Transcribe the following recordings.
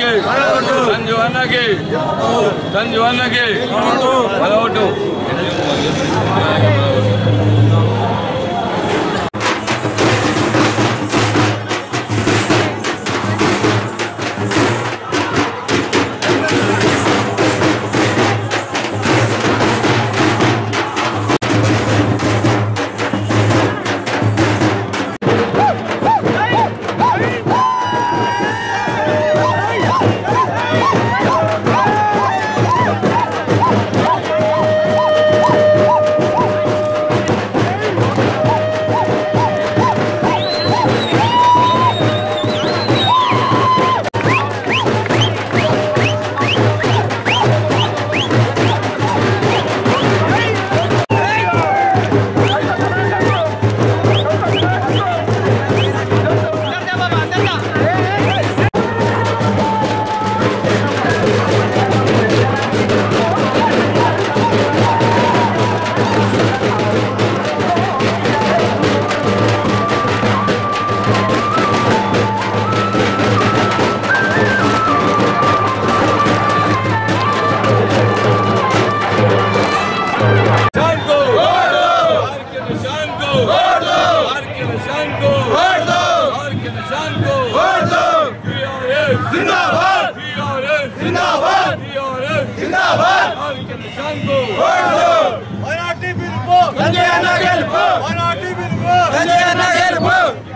అన్నకి సంజు అన్నకి సంజు అన్నకి మన ఓటు Shanku RK Shanku RK Shanku RK Shanku TRS జిందాబాద్ టిఆర్ఎస్ జిందాబాద్ టిఆర్ఎస్ జిందాబాద్ ఆర్కే శాంకు మైనార్టీ పిలుపు సంజయ్ అన్న గెలుపు మైనార్టీ పిలుపు సంజయ్ అన్న గెలుపు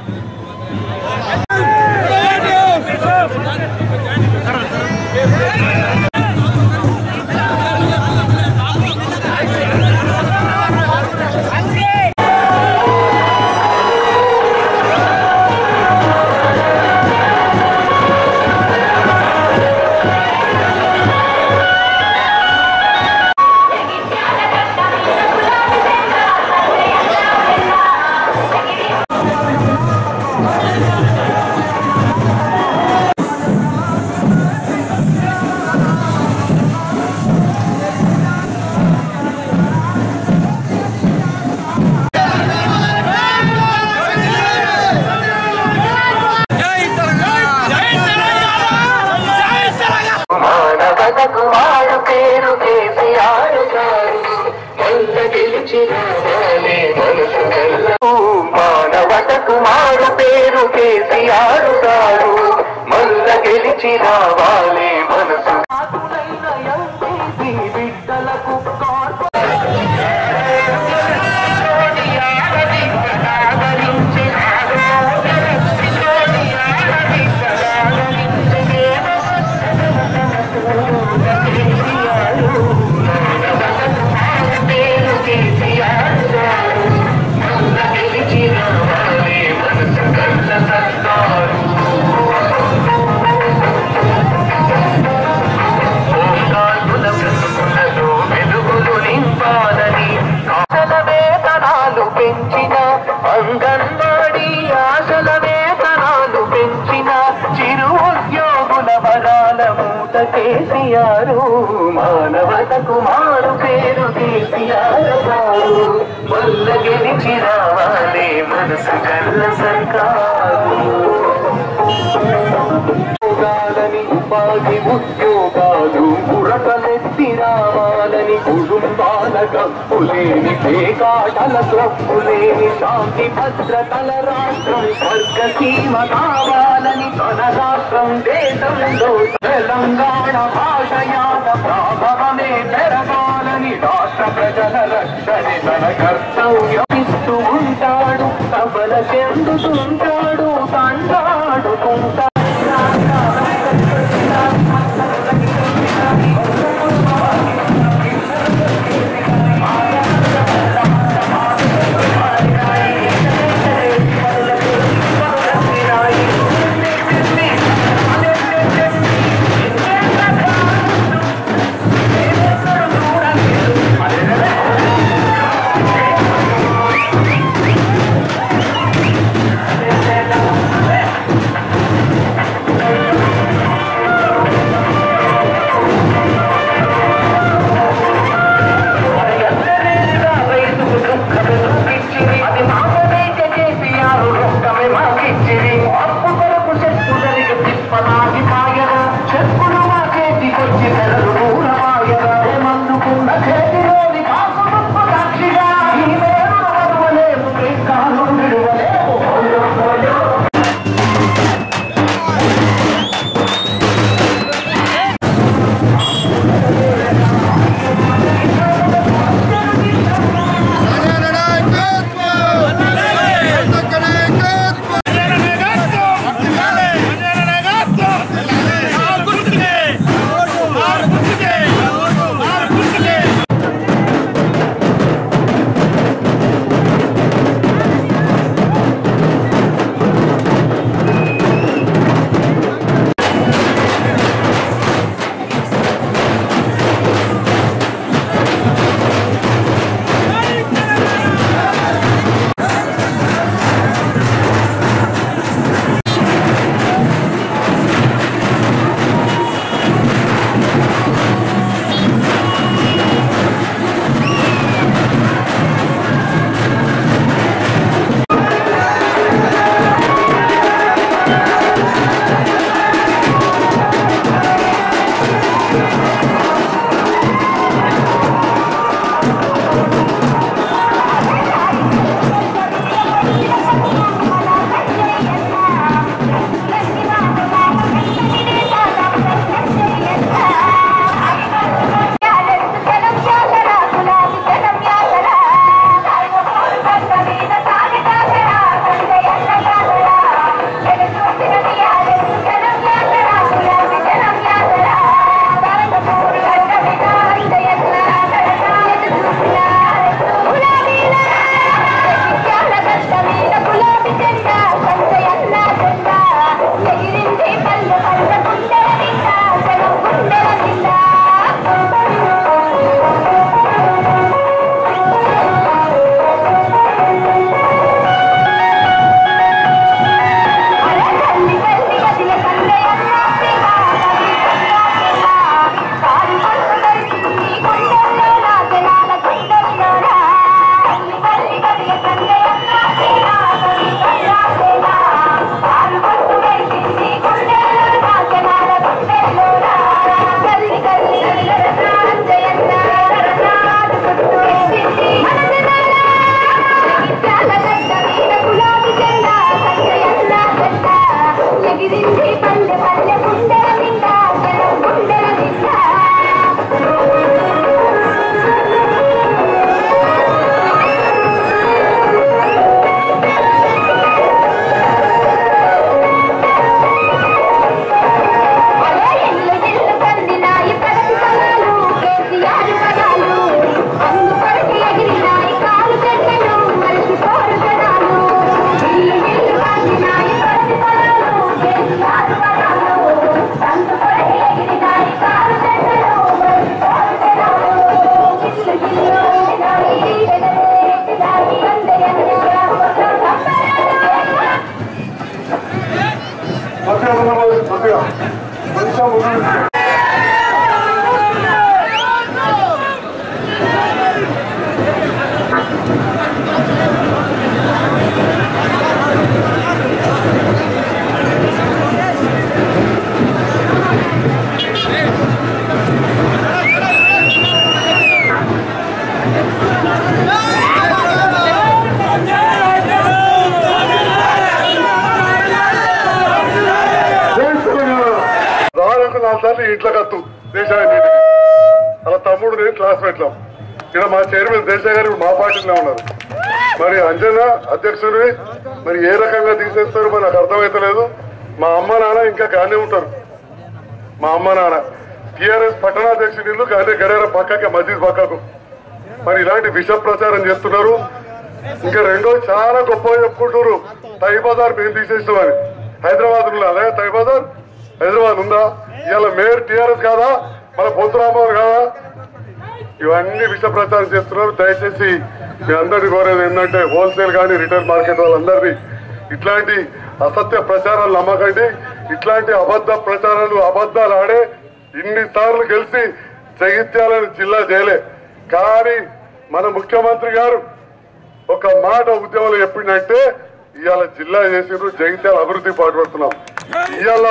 మానవత కుమారు పేరు కేసీఆర్ గారు మల్ల గెలిచిన వాలే మనసు గల్ల మానవత కుమారు పేరు కేసీఆర్ గారు మల్ల గెలిచిన వాలే మనసు బిడ్డలకు వెలుగులు నింపాలని ఆశల వేతనాలు పెంచిన అంగన్వాడీ ఆశల వేతనాలు పెంచిన చిరు ఉద్యోగుల వరాల మూత కేసీఆర్ మానవత కుమారు పేరు కేసీఆర్ గారు వల్ల గెలిచిన వాళ్ళే మనసు కల్ల సర్కారు ఉద్యోగాలని ఉపాధి ఉద్యోగాలు పురకలెత్తి రావాలని కుటుంబాల కప్పులేని పేకాటల క్లప్పులేని శాంతి భద్రతల రాష్ట్రం స్వర్గసీమ కావాలని తన రాష్ట్రం దేశంలో తెలంగాణ భాషయాత ప్రాభవమే పెరగాలని రాష్ట్ర ప్రజల రక్షణే తన కర్తవ్యం ఇస్తూ ఉంటాడు సబల చెందుతుంటాడు తండాడుతుంటాడు Thank గుండె పల్లె గుండెల నిండా జనం గుండెల నిండా అలా ఎల్లు జిల్లు కందినాయి ప్రగతి పదాలు కేసీఆర్ పదాలు అందుకొరటి ఎగిరినాయి కాలు చెట్టెలు మరిచిపోరు జనాలు ఇల్లు జిల్లు కందినాయి ప్రగతి పదాలు కేసీఆర్ పదాలు అందుకొరటి ఎగిరినాయి కాలు చెట్టెలు మరిచిపోరు జనాలు ఇల్లు జిల్లు కందినాయి ఎగరేసినాయి అందరి కొద్దిగా ముందు కొద్దిగా కొంచెం ముందు రాలకు నాలుగు సార్లు ఇంట్లో కత్తు దేశాన్ని అలా తమ్ముడు నేను క్లాస్మేట్లం ఇక్కడ మా చైర్మన్ దేశాయ్ గారు మా పార్టీలో ఉన్నారు మరి అంజనా అధ్యక్షుడిని మరి ఏ రకంగా తీసేస్తారో మరి నాకు అర్థమైతలేదు మా అమ్మ నాన్న ఇంకా గానే ఉంటారు మా అమ్మ నాన్న టిఆర్ఎస్ పట్టణాధ్యక్షుడు ఇల్లు గానే గడియార పక్కకి మసీద్ పక్కకు మరి ఇలాంటి విష ప్రచారం చేస్తున్నారు ఇంకా రెండో చాలా గొప్పగా చెప్పుకుంటారు తై బజార్ మేము తీసేస్తామని హైదరాబాద్ ఉందా అదే తై బజార్ హైదరాబాద్ ఉందా ఇవాళ మేయర్ టిఆర్ఎస్ కాదా మన పొంతురామోహన్ కాదా ఇవన్నీ విష ప్రచారం చేస్తున్నారు దయచేసి మీ అందరినీ కోరేది ఏంటంటే హోల్సేల్ కానీ రిటైల్ మార్కెట్ వాళ్ళందరినీ ఇట్లాంటి అసత్య ప్రచారాలు నమ్మకండి ఇట్లాంటి అబద్ధ ప్రచారాలు అబద్ధాలు ఆడే ఇన్నిసార్లు గెలిచి జగిత్యాలను జిల్లా చేయలే కానీ మన ముఖ్యమంత్రి గారు ఒక మాట ఉద్యమంలో చెప్పిందంటే ఇవాళ జిల్లా చేసిండ్రు జగిత్యాల అభివృద్ధి పాటుపడుతున్నాం ఇవాళ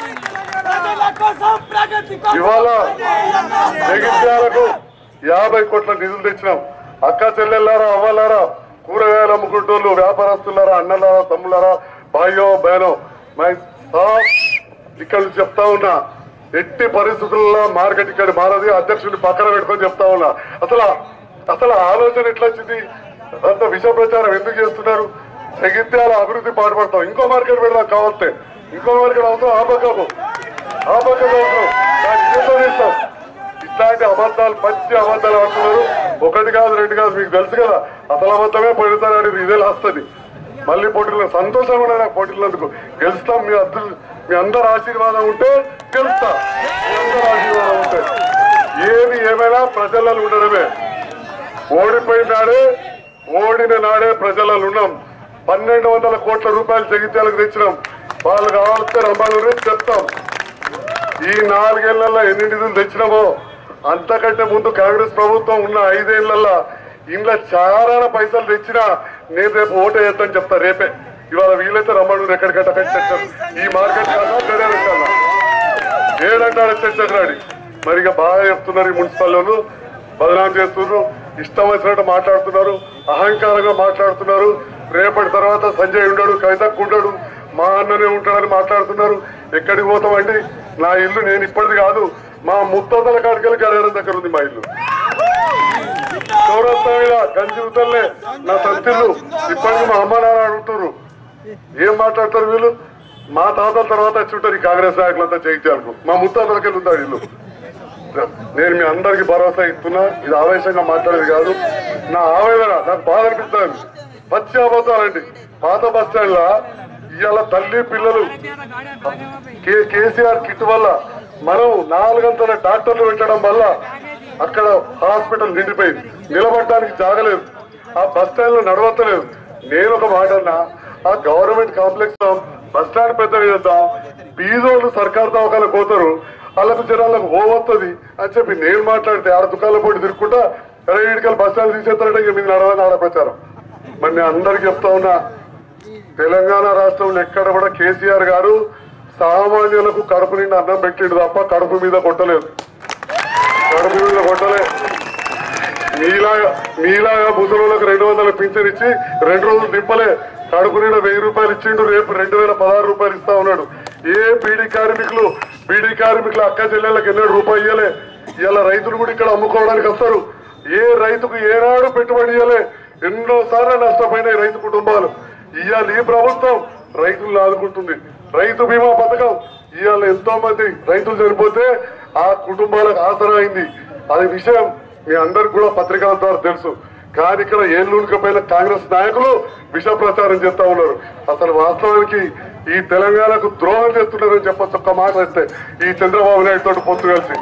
ఇవాళ జగిత్యాలకు యాభై కోట్ల నిధులు తెచ్చినాం అక్క చెల్లెళ్ళారా అవ్వలారా కూరగాయలు అమ్ముకుంటోళ్ళు వ్యాపారస్తులారా అన్నలారా తమ్ములారా భాయ్యో బేనో మై సాబ్ ఇక్కడ నుంచి చెప్తా ఉన్నా ఎట్టి పరిస్థితుల్లో మార్కెట్ ఇక్కడ మారది అధ్యక్షుడిని పక్కన పెట్టుకొని చెప్తా ఉన్నా అసలు అసలు ఆలోచన ఎట్లా వచ్చింది అంత విష ప్రచారం ఎందుకు చేస్తున్నారు జగిత్యాల అభివృద్ధి పాటుపడతాం ఇంకో మార్కెట్ పెడదాం కావస్తే ఇంకో మార్కెట్ అవసరం ఆ పక్కకు ఆ పక్కకు అవసరం దాన్ని ఇదేదో ఇస్తాం ఇట్లాంటి అబద్ధాలు పచ్చి అబద్ధాలు అంటున్నారు ఒకటి కాదు రెండు కాదు మీకు తెలుసు కదా అసలు అబద్ధమే పొడుతారని ఇదే వస్తుంది మళ్ళీ పోటీలో సంతోషం కూడా నాకు పోటీలందుకు గెలుస్తాం మీ అద్దరు మీ అందరు ఆశీర్వాదం ఉంటే గెలుస్తా మీ అందరు ఆశీర్వాదం ఉంటే ఏది ఏమైనా ప్రజలలో ఉండడమే ఓడిపోయిన నాడే ఓడిన నాడే ప్రజలలో ఉన్నాం పన్నెండు వందల కోట్ల రూపాయలు జగిత్యాలకు తెచ్చినాం వాళ్ళు కావాలంటే రంభాలు చెప్తాం ఈ నాలుగేళ్లలో ఎన్ని నిధులు తెచ్చినామో అంతకంటే ముందు కాంగ్రెస్ ప్రభుత్వం ఉన్న ఐదేళ్లలో ఇంట్లో చాలా పైసలు తెచ్చినా నేను రేపు ఓటు వేస్తాను చెప్తా రేపే ఇవాళ వీలైతే రమ్మడు ఎక్కడికట్ట తెచ్చారు ఈ మార్కెట్ కన్నా గడియారం కన్నా ఏడంటాడు చర్చకురాడి మరి ఇక బాగా చెప్తున్నారు ఈ మున్సిపల్లోను బదనాం చేస్తున్నారు ఇష్టం వచ్చినట్టు మాట్లాడుతున్నారు అహంకారంగా మాట్లాడుతున్నారు రేపటి తర్వాత సంజయ్ ఉండడు కవితకు ఉండడు మా అన్ననే ఉంటాడని మాట్లాడుతున్నారు ఎక్కడికి పోతామండి నా ఇల్లు నేను ఇప్పటిది కాదు మా ముత్తతల కాడికెళ్ళి గడియారం దగ్గర ఉంది మా ఇల్లు చౌరస్తా మీద గంజివుతల్లే నా సంతిల్లు ఇప్పటికి మా అమ్మ నాన్న అడుగుతున్నారు ఏం మాట్లాడతారు వీళ్ళు మా తాతల తర్వాత వచ్చి ఉంటారు ఈ కాంగ్రెస్ నాయకులంతా జయించాలకు మా ముత్తాతలకి ఉంటారు వీళ్ళు నేను మీ అందరికి భరోసా ఇస్తున్నా ఇది ఆవేశంగా మాట్లాడేది కాదు నా ఆవేదన నాకు బాధ అనిపిస్తుంది పచ్చి అబద్ధాలండి పాత బస్ స్టాండ్ లా ఇవాళ తల్లి పిల్లలు కే- కేసీఆర్ కిట్ వల్ల మనం నాలుగంతల డాక్టర్లు పెట్టడం వల్ల అక్కడ హాస్పిటల్ నిండిపోయింది నిలబడడానికి జాగలేదు ఆ బస్ స్టాండ్ లో నడవత్తలేదు నేను ఒక మాట అన్నా ఆ గవర్నమెంట్ కాంప్లెక్స్ లో బస్ స్టాండ్ పెద్ద చేద్దాం బీదోళ్ళు సర్కార్ దవాఖాలకు పోతారు వాళ్ళకు జనాలకు ఓవత్తది అని చెప్పి నేను మాట్లాడితే ఆడ దుకాణాల పోటీ తిరుక్కుంటా అరే ఇడికల్ బస్ స్టాండ్ తీసేస్తారంటే ఇక మీరు నడవని ఆడ ప్రచారం మరి నేను అందరికి చెప్తా ఉన్నా తెలంగాణ రాష్ట్రంలో ఎక్కడ కూడా కేసీఆర్ గారు సామాన్యులకు కడుపు నిండా అన్నం పెట్టిండు తప్ప కడుపు మీద కొట్టలేదు కడుపు మీద కొట్టలే మీలాగా మీలాగా ముసలోళ్ళకి రెండు వందల పింఛన్ ఇచ్చి రెండు రోజులు దింపలే కడుపు నిండా వెయ్యి రూపాయలు ఇచ్చిండు రేపు రెండు వేల పదహారు రూపాయలు ఇస్తా ఉన్నాడు ఏ బీడీ కార్మికులు బీడీ కార్మికుల అక్క చెల్లెళ్ళకి ఎన్నో రూపాయి ఇయ్యలే ఇలా రైతులు కూడా ఇక్కడ అమ్ముకోవడానికి వస్తారు ఏ రైతుకు ఏనాడు పెట్టుబడి ఇయ్యలే ఎన్నో సార్లు నష్టపోయినాయి రైతు కుటుంబాలు ఇవాళ ఈ ప్రభుత్వం రైతులను ఆదుకుంటుంది రైతు బీమా పథకం ఇవాళ ఎంతో మంది రైతులు చనిపోతే ఆ కుటుంబాలకు ఆసరా అయింది అది విషయం మీ అందరికి కూడా పత్రికల ద్వారా తెలుసు కానీ ఇక్కడ ఏళ్ళూరుకపోయిన కాంగ్రెస్ నాయకులు విష ప్రచారం చేస్తా ఉన్నారు అసలు వాస్తవానికి ఈ తెలంగాణకు ద్రోహం చేస్తున్నారని చెప్పొచ్చు ఒక్క మాట అయితే ఈ చంద్రబాబు నాయుడు తోటి పొత్తు కలిసి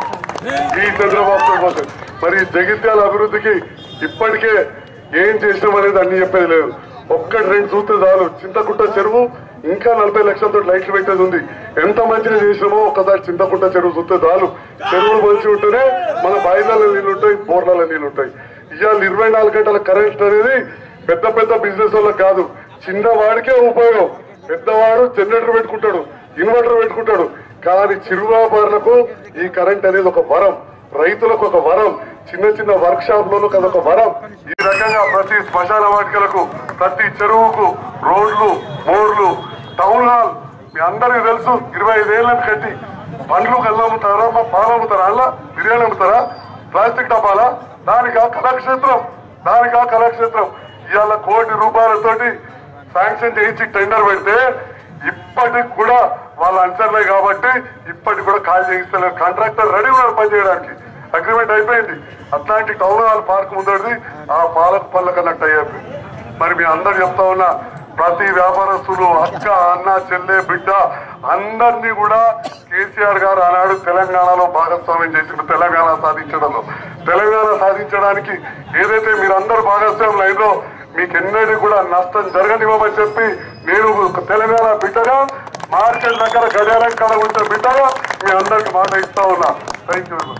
ఈ చంద్రబాబు తోటి పొత్తు. మరి ఈ జగిత్యాల అభివృద్ధికి ఇప్పటికే ఏం చేసినాం అనేది అన్ని చెప్పేది లేదు ఒక్కటి రెండు చూస్తే చాలు చింతకుంట చెరువు ఇంకా నలభై లక్షలతో లైట్లు పెట్టేది ఉంది ఎంత మంచిగా చేసినామో ఒక్కసారి చింతకుంట చెరువు చూస్తే చాలు చెరువులు మంచి ఉంటేనే మన బాయిలలో నీళ్ళు ఉంటాయి బోర్లలో నీళ్ళు ఉంటాయి ఇవాళ ఇరవై నాలుగు గంటల కరెంట్ అనేది పెద్ద పెద్ద బిజినెస్ వాళ్ళకి కాదు చిన్నవాడికే ఉపయోగం పెద్దవాడు జనరేటర్ పెట్టుకుంటాడు ఇన్వర్టర్ పెట్టుకుంటాడు కానీ చిరు వ్యాపారులకు ఈ కరెంట్ అనేది ఒక వరం రైతులకు ఒక వరం చిన్న చిన్న వర్క్ షాప్ లలో అదొక వరం ఈ రకంగా ప్రతి శ్మశాన వాటికలకు ప్రతి చెరువుకు రోడ్లు బోర్లు టౌన్ హాల్ మీ అందరికీ తెలుసు ఇరవై ఐదేళ్ళని కట్టి పండ్లు కళ్ళు అమ్ముతారా మా పాలు అమ్ముతారా అలా బిర్యానీ అమ్ముతారా ప్లాస్టిక్ డబ్బాలా దానికా కళాక్షేత్రం దానికా కళాక్షేత్రం ఇవాళ కోటి రూపాయలతోటి శాంక్షన్ చేయించి టెండర్ పెడితే ఇప్పటికి కూడా వాళ్ళ అంచర్లే కాబట్టి ఇప్పటికి కూడా కాల్ చేయిస్తలేరు కాంట్రాక్టర్ రెడీ ఉన్నారు పని చేయడానికి అగ్రిమెంట్ అయిపోయింది అట్లాంటి టౌన్ హాల్ పార్క్ ముందడిది ఆ పాలక పళ్ళ కన్నట్టు అయ్యారు మరి మీ అందరు చెప్తా ఉన్నా ప్రతి వ్యాపారస్తులు అక్క అన్న చెల్లె బిడ్డ అందరినీ కూడా కేసీఆర్ గారు ఆనాడు తెలంగాణలో భాగస్వామ్యం చేసిన తెలంగాణ సాధించడంలో తెలంగాణ సాధించడానికి ఏదైతే మీరందరూ భాగస్వామ్యం అయిందో మీకు ఎన్నటి కూడా నష్టం జరగనివ్వమని చెప్పి నేను ఒక తెలంగాణ బిడ్డగా మార్కెట్ దగ్గర గడియారం కాడ ఉంటే బిడ్డగా మీ అందరికి మాట ఇస్తా ఉన్నా థ్యాంక్ యూ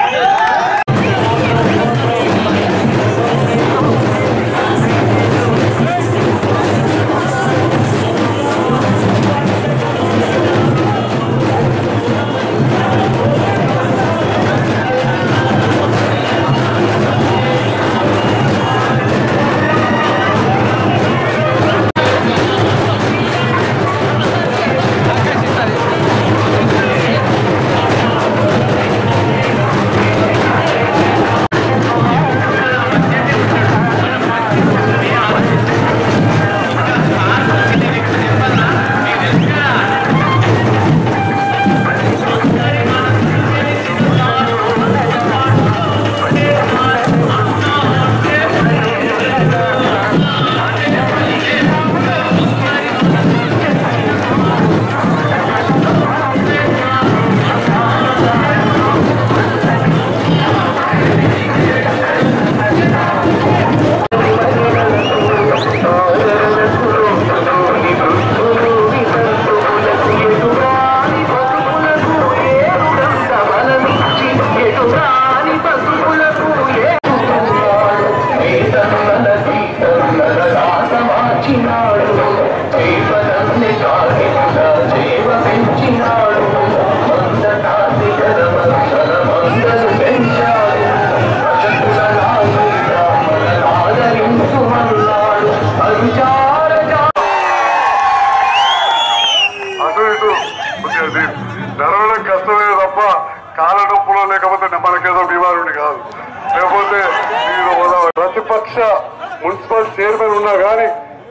అటు ఇటు కొద్దిగా ఇది నడవడం కష్టమే తప్ప కాళ్ళ నొప్పులో లేకపోతే మనకేదో బీమారుడి కాదు లేకపోతే మీరు మన ప్రతిపక్ష మున్సిపల్ చైర్మన్ ఉన్నా కానీ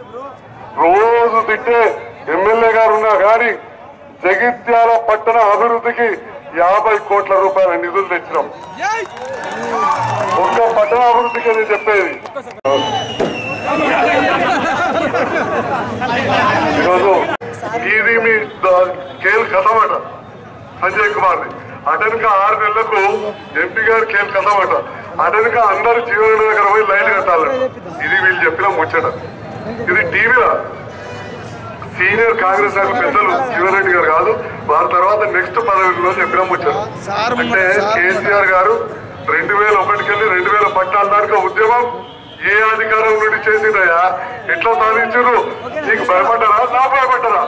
రోజు తిట్టే ఎమ్మెల్యే గారు ఉన్నా కానీ జగిత్యాల పట్టణ అభివృద్ధికి యాభై కోట్ల రూపాయల నిధులు తెచ్చినాం ఒక్క పట్టణ అభివృద్ధికి నేను చెప్పేది ఈరోజు ఇది మీ ద- కేల్ కథమట సంజయ్ కుమార్ అటెనక ఆరు నెలలకు ఎంపీ గారు కేల్ కథమట అటెనక అందరు జీవన దగ్గర పోయి లైన్ కట్టాలట ఇది వీళ్ళు చెప్పిన ముచ్చట ఇది టీవీలో సీనియర్ కాంగ్రెస్ నాయకులు పెద్దలు శివరెడ్డి గారు కాదు వారి తర్వాత నెక్స్ట్ పదవిలో చెప్పిన ముచ్చట అంటే కేసీఆర్ గారు రెండు వేల ఒకటికెళ్ళి రెండు వేల పద్నాలుగు దాకా ఉద్యమం ఏ అధికారం నుండి చేసిందయ్యా ఎట్లా సాధించారు నీకు భయపడ్డారా నా భయపడ్డారా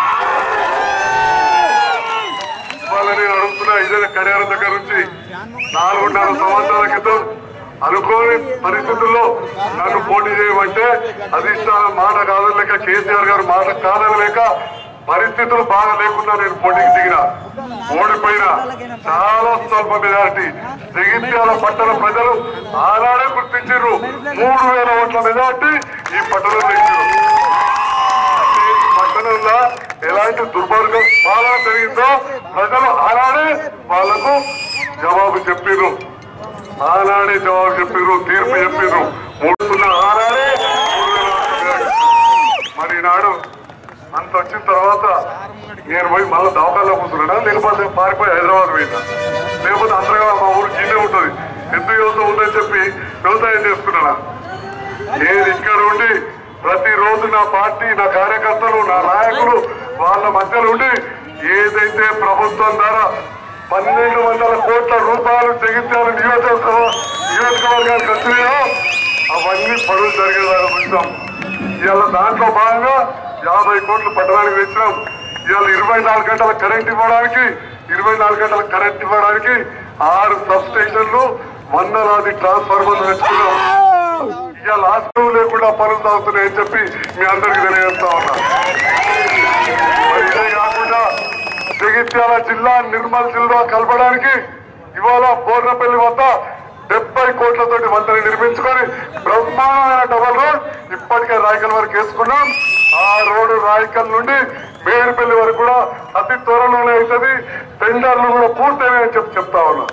వాళ్ళని నేను అడుగుతున్నా ఇదే కడియారం దగ్గర నుంచి నాలుగున్నర సంవత్సరాల క్రితం అనుకోని పరిస్థితుల్లో నన్ను పోటీ చేయమంటే అధిష్టానం మాట కాదలేక కేసీఆర్ గారు మాట కాదనలేక పరిస్థితులు బాగా లేకుండా నేను పోటీకి దిగిన ఓడిపోయినా చాలా స్వల్ప మెజారిటీ జగిత్యాల పట్టణ ప్రజలు ఆనాడే గుర్తించారు మూడు వేల ఓట్ల మెజారిటీ ఈ పట్టణంలో ఇచ్చారు అంటే ఈ పట్టణంలో ఎలాంటి దుర్మార్గం పాలన జరిగిందో ప్రజలు ఆనాడే వాళ్లకు జవాబు చెప్పిర్రు ఆనాడే జవాబు చెప్పిర్రు తీర్పు చెప్పిర్రు మూడున్న ఆనాడే మూడు వేల ఓట్ల మెజారిటీ. మరి ఈనాడు అంత వచ్చిన తర్వాత నేను పోయి మళ్ళీ దవాఖాలో కూర్చున్నాడా లేకపోతే పారిపోయి హైదరాబాద్ పోయినా లేకపోతే అందరగా మా ఊరు గిన్నె ఉంటుంది ఎద్దు వ్యవసాయం ఉందని చెప్పి వ్యవసాయం చేసుకున్నానా నేను ఇక్కడ ఉండి ప్రతిరోజు నా పార్టీ నా కార్యకర్తలు నా నాయకులు వాళ్ళ మధ్యలో ఉండి ఏదైతే ప్రభుత్వం ద్వారా పన్నెండు వందల కోట్ల రూపాయలు జగిత్యాల నియోజకవర్గ నియోజకవర్గానికి వచ్చినాయో అవన్నీ పనులు జరిగేలాగా చూసాం ఇవాళ దాంట్లో భాగంగా యాభై కోట్లు పట్టణానికి తెచ్చినాం ఇవాళ ఇరవై నాలుగు గంటల కరెంట్ ఇవ్వడానికి ఇరవై నాలుగు గంటల కరెంట్ ఇవ్వడానికి ఆరు సబ్ స్టేషన్లు వందలాది ట్రాన్స్ఫార్మర్లు తెచ్చుకున్నాం ఇవాళ ఆశ్రమం లేకుండా పనులు సాగుతున్నాయని చెప్పి మీ అందరికి తెలియజేస్తా ఉన్నా మరి ఇదే కాకుండా జగిత్యాల జిల్లా నిర్మల్ జిల్లా కలపడానికి ఇవాళ బోర్నపల్లి వద్ద డెబ్బై కోట్లతోటి వంతెన నిర్మించుకొని బ్రహ్మాండమైన డబల్ రోడ్ ఇప్పటికే రాయకల్ వరకు వేసుకున్నాం ఆ రోడ్డు రాయకల్ నుండి మేడిపల్లి వరకు కూడా అతి త్వరలోనే అవుతుంది టెండర్లు కూడా పూర్తయినాయని చెప్పి చెప్తా ఉన్నా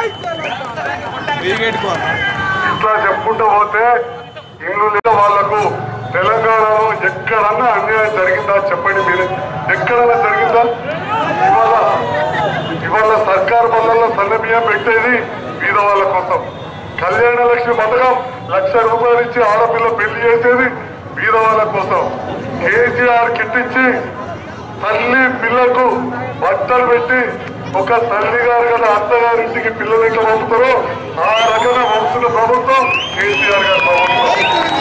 ఇట్లా చెప్పుకుంటూ పోతే ఇల్లు లేని వాళ్లకు తెలంగాణలో ఎక్కడన్నా అన్యాయం జరిగిందా చెప్పండి మీరు ఎక్కడన్నా జరిగిందా ఇవాళ ఇవాళ సర్కార్ పనులలో సన్న బియ్యం పెట్టేది బీద వాళ్ళ కోసం కళ్యాణ లక్ష్మి పథకం లక్ష రూపాయలు ఇచ్చి ఆడపిల్ల పెళ్లి చేసేది బీద వాళ్ళ కోసం కేసీఆర్ కిట్ ఇచ్చి తల్లి పిల్లకు బట్టలు పెట్టి ఒక తల్లి గారు కదా అత్తగారింటికి పిల్లలు ఎట్లా పంపుతారో ఆ రకంగా పంపుతున్న ప్రభుత్వం కేసీఆర్ గారి ప్రభుత్వం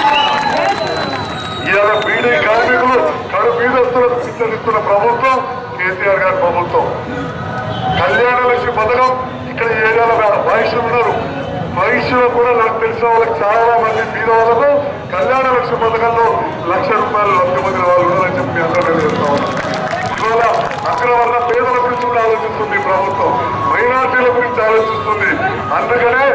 ఇవాళ బీడీ కార్మికులు కడు బీదస్తులకు పిచ్చనిస్తున్న ప్రభుత్వం కేసీఆర్ గారి ప్రభుత్వం కళ్యాణ లక్ష్మి పథకం ఇక్కడ ఈ ఏరియాలో వైశ్యులు ఉన్నారు వైశ్యులు కూడా నాకు తెలిసిన వాళ్ళకి చాలా మంది బీద వాళ్ళకు కళ్యాణ లక్ష్మి పథకంలో లక్ష రూపాయలు లక్ష మంది వాళ్ళు ఉన్నారని చెప్పి మీ అందరూ తెలియజేస్తా ఉన్నాను. ఇవాళ అగ్రవర్ణ పేదల గురించి కూడా ఆలోచిస్తుంది ఈ ప్రభుత్వం మైనార్టీల గురించి ఆలోచిస్తుంది అందుకనే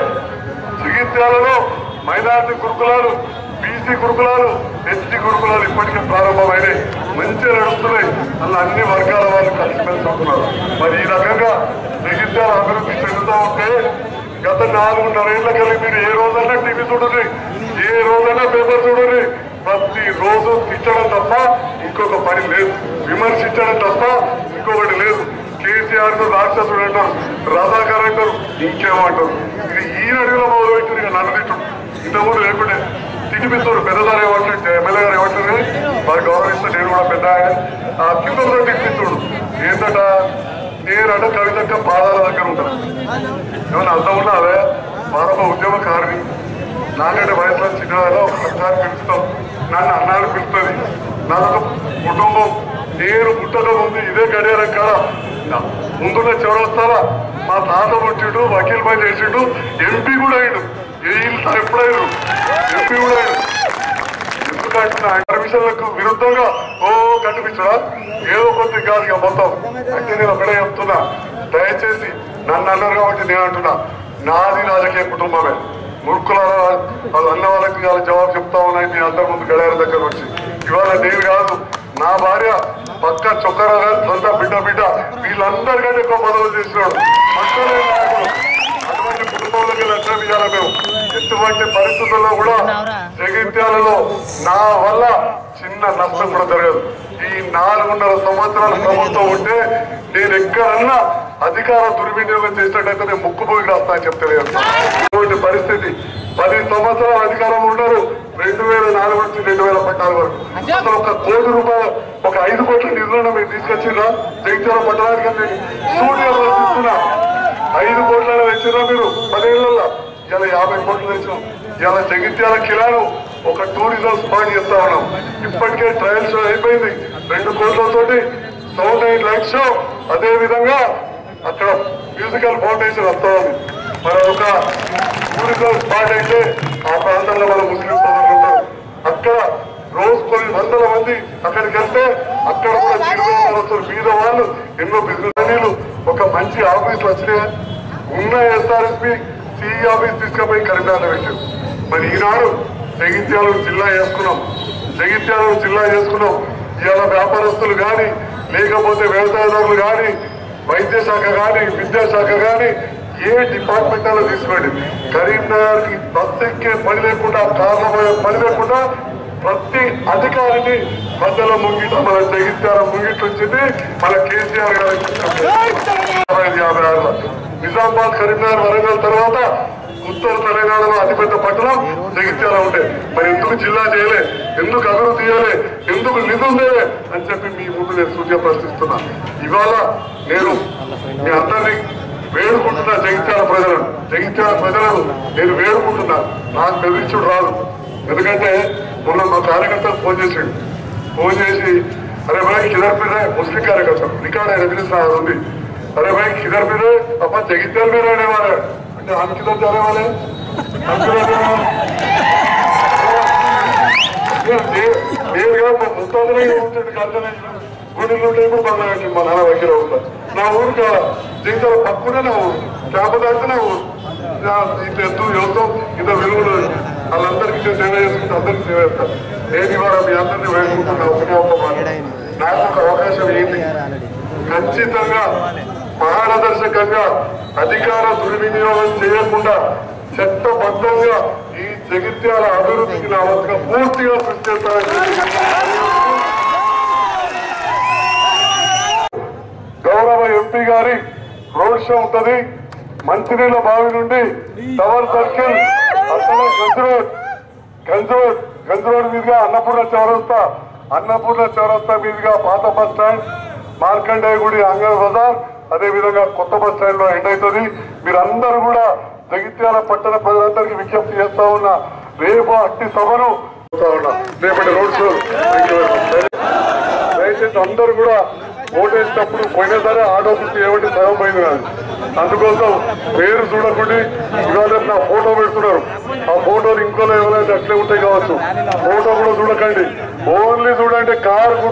జగిత్యాలలో మైనార్టీ గురుకులాలు బీసీ గురుకులాలు ఎస్టీ గురుకులాలు ఇప్పటికే ప్రారంభమైనాయి మంచిగా నడుస్తున్నాయి అలా అన్ని వర్గాల వాళ్ళు కలిసిమెలిసి ఉంటున్నారు మరి ఈ రకంగా జగిత్యాల అభివృద్ధి చెందుతూ ఉంటే గత నాలుగున్నరేళ్ల కలిగి మీరు ఏ రోజైనా టీవీ చూడండి ఏ రోజైనా పేపర్ చూడండి ప్రతి రోజు తిట్టడం తప్ప ఇంకొక పని లేదు విమర్శించడం తప్ప ఇంకొకటి లేదు కేసీఆర్ ను రాక్షసుడు అంటారు రథాకర్ అంటారు ఇంకేమంటారు ఇది ఈ నడిలో మొదలుపెట్టింది ఇక నన్ను తిట్టు ఇంతకుముందు లేకుంటే తిట్టిపిస్తారు పెద్దదారు ఏమంటారు ఎమ్మెల్యే గారు ఏమంటారు కానీ వారు గౌరవిస్తే నేను కూడా పెద్ద ఆయన. ఆ కింద కూడా తిట్టిపిస్తుడు ఏంటట నేనట కవితక్క పాదాల దగ్గర ఉంటాను ఏమన్నా అర్థం ఉన్నా అదే మరొక ఉద్యమకారిని నాకంటే వయసులో చిన్నదాలో ఒక అన్నాన్ని పిలుస్తాం నన్ను అన్నాన్ని పిలుస్తుంది నాదొక కుటుంబం నేను పుట్టక ముందు ఇదే గడియారం కాడ నా ముందున్న చౌరస్తారా మా తాత పుట్టిండు వకీల్ పని చేసిండు ఎంపీ కూడా అయ్యాడు ఏ ఇల్లు ఎప్పుడయ్యారు ఎంపీ కూడా అయ్యాడు ఎందుకంటే ఆయన పర్మిషన్లకు విరుద్ధంగా ఓ కనిపించడా ఏదో కొద్ది కాదు ఇక మొత్తం అంటే నేను ఒకటే చెప్తున్నా దయచేసి నన్ను అన్నారు కాబట్టి నేను అంటున్నా నాది రాజకీయ కుటుంబమే మూర్ఖుల వాళ్ళు అన్న వాళ్ళకి వాళ్ళ జవాబు చెప్తా ఉన్నాయి మీ అందరి ముందు గడియార దగ్గర వచ్చి ఇవాళ నేను కాదు నా భార్య పక్క చొక్కరా గారు సొంత బిడ్డ బిడ్డ వీళ్ళందరికంటే ఎక్కువ పదవులు చేసినాడు పక్కనే నాయకుడు అటువంటి కుటుంబంలోకి లక్షణం ఇవ్వాలి మేము ఎటువంటి పరిస్థితుల్లో కూడా జగిత్యాలలో నా వల్ల చిన్న నష్టం కూడా జరగదు ఈ నాలుగున్నర సంవత్సరాల ప్రభుత్వం ఉంటే నేను ఎక్కడన్నా అధికార దుర్వినియోగం చేసినట్టయితే నేను ముక్కుపోయి రాస్తా అని చెప్తే ఇటువంటి పరిస్థితి పది సంవత్సరాల అధికారం ఉన్నారు రెండు వేల నాలుగు నుంచి రెండు వేల పద్నాలుగు వరకు అసలు ఒక కోటి రూపాయలు ఒక ఐదు కోట్ల నిధులను మీరు తీసుకొచ్చిండ్రా జగిత్యాల పట్టణానికి అని స్టూడియోలో తీసుకున్నా ఐదు కోట్ల తెచ్చినా మీరు పదేళ్లలో ఇలా యాభై కోట్లు తెచ్చినాం ఇలా జగిత్యాల కిలాను ఒక టూరిజం స్పాట్ చేస్తా ఉన్నాం ఇప్పటికే ట్రయల్ షో అయిపోయింది రెండు కోట్లతోటి సౌండ్ అండ్ లైట్ షో అదే విధంగా అక్కడ మ్యూజికల్ ఫౌండేషన్ వస్తా ఉంది మరి ఒక టూరిజం స్పాట్ అయితే ఆ ప్రాంతంలో మన ముస్లిం సోదరులు ఉంటారు అక్కడ రోజు కొన్ని వందల మంది అక్కడికి వెళ్తే అక్కడ కూడా జీవితాలు మీద వాళ్ళు ఎన్నో బిజినెస్ ఒక మంచి ఆఫీస్ వచ్చినాయి ఉన్న ఎస్ఆర్ఎస్పి సిఈ ఆఫీస్ తీసుకుపోయి కరీంనగర్ పెట్టారు మరి ఈనాడు జగిత్యాల జిల్లా చేసుకున్నాం జగిత్యాల జిల్లా చేసుకున్నాం ఇవాళ వ్యాపారస్తులు కానీ లేకపోతే వ్యవసాయదారులు కానీ వైద్య శాఖ కానీ విద్యాశాఖ కానీ ఏ డిపార్ట్మెంట్ లో తీసుకోండి కరీంనగర్ కి బస్ ఎక్కే పని లేకుండా కారణమైన పని లేకుండా ప్రతి అధికారిని మధ్యలో ముంగిట మన జగిత్యాల ముంగిట్ వచ్చింది మన కేసీఆర్ గారు ఇచ్చిన యాభై ఆరులో నిజామాబాద్ కరీంనగర్ వరంగల్ తర్వాత ఉత్తర తెలంగాణలో అతిపెద్ద పట్టణం జగిత్యాల ఉండే మరి ఎందుకు జిల్లా చేయలే ఎందుకు అభివృద్ధి చేయలే ఎందుకు నిధులు లేవే అని చెప్పి మీ ముందు నేను సూచన ప్రశ్నిస్తున్నా ఇవాళ నేను మీ అందరినీ వేడుకుంటున్నా జగిత్యాల ప్రజలను జగిత్యాల ప్రజలను నేను వేడుకుంటున్నా నాకు బెదిరించుడు రాదు ఎందుకంటే మొన్న మా కార్యకర్తలు ఫోన్ చేసాడు ఫోన్ చేసి అరే భాయ్ కిదర్ మీద ముస్లిం కార్యకర్త రికార్డ్ ఆయన పిలుస్తున్నారు ఉంది अरे भाई किधर भी रहे अपन जगित्याल में रहने वाले हैं అంటే हम किधर जाने वाले हैं हम किधर जाने वाले నేరుగా మా ముత్తాతలే ఉంటుంది కర్తనే గుడిలు ఉంటాయి ఇప్పుడు బంగారు మా నాన్న వైద్యులు ఉంటారు నా ఊరు కాదు జీవితాల పక్కనే నా ఊరు చేపదాడితే నా ఊరు ఇంత ఎత్తు యువతం ఇంత విలువలు వాళ్ళందరికీ నేను సేవ చేసుకుంటే అందరికీ సేవ చేస్తాను నేను ఇవాళ మీ అందరినీ వేడుకుంటున్నా ఒకటే ఒక మాట నాకు ఒక అవకాశం ఏంటి ఖచ్చితంగా పారదర్శకంగా అధికార దుర్వినియోగం చేయకుండా చట్టబద్ధంగా ఈ జగిత్యాల అభివృద్ధికి నా వంతుగా పూర్తిగా కృషి చేస్తానని చెప్పి గౌరవ ఎంపీ గారి రోడ్ షో ఉంటది మంచినీళ్ళ బావి నుండి టవర్ సర్కిల్ అక్కడ గంజరోడ్ గంజరోడ్ గంజరోడ్ మీదుగా అన్నపూర్ణ చౌరస్తా అన్నపూర్ణ చౌరస్తా మీదుగా పాత బస్ స్టాండ్ మార్కండేయ గుడి అంగన్ బజార్ అదే విధంగా కొత్త బస్ స్టాండ్ లో ఎండ్ అవుతుంది మీరందరూ కూడా జగిత్యాల పట్టణ ప్రజలందరికీ విజ్ఞప్తి చేస్తా ఉన్నా రేపు అట్టి సభను చేస్తా ఉన్నా. రేపటి road show Thank you very much. దయచేసి అందరూ కూడా ఓటేసినప్పుడు పోయినసారి ఆటో గుర్తు ఏమంటే సగం పోయింది నాది అందుకోసం పేరు చూడకుండా ఇవాళ రేపు నా ఫోటో పెడుతున్నారు ఆ ఫోటోలు ఇంకోలో ఎవరైతే అట్లే ఉంటాయి కావచ్చు ఫోటో కూడా చూడకండి ఓన్లీ చూడండి కార్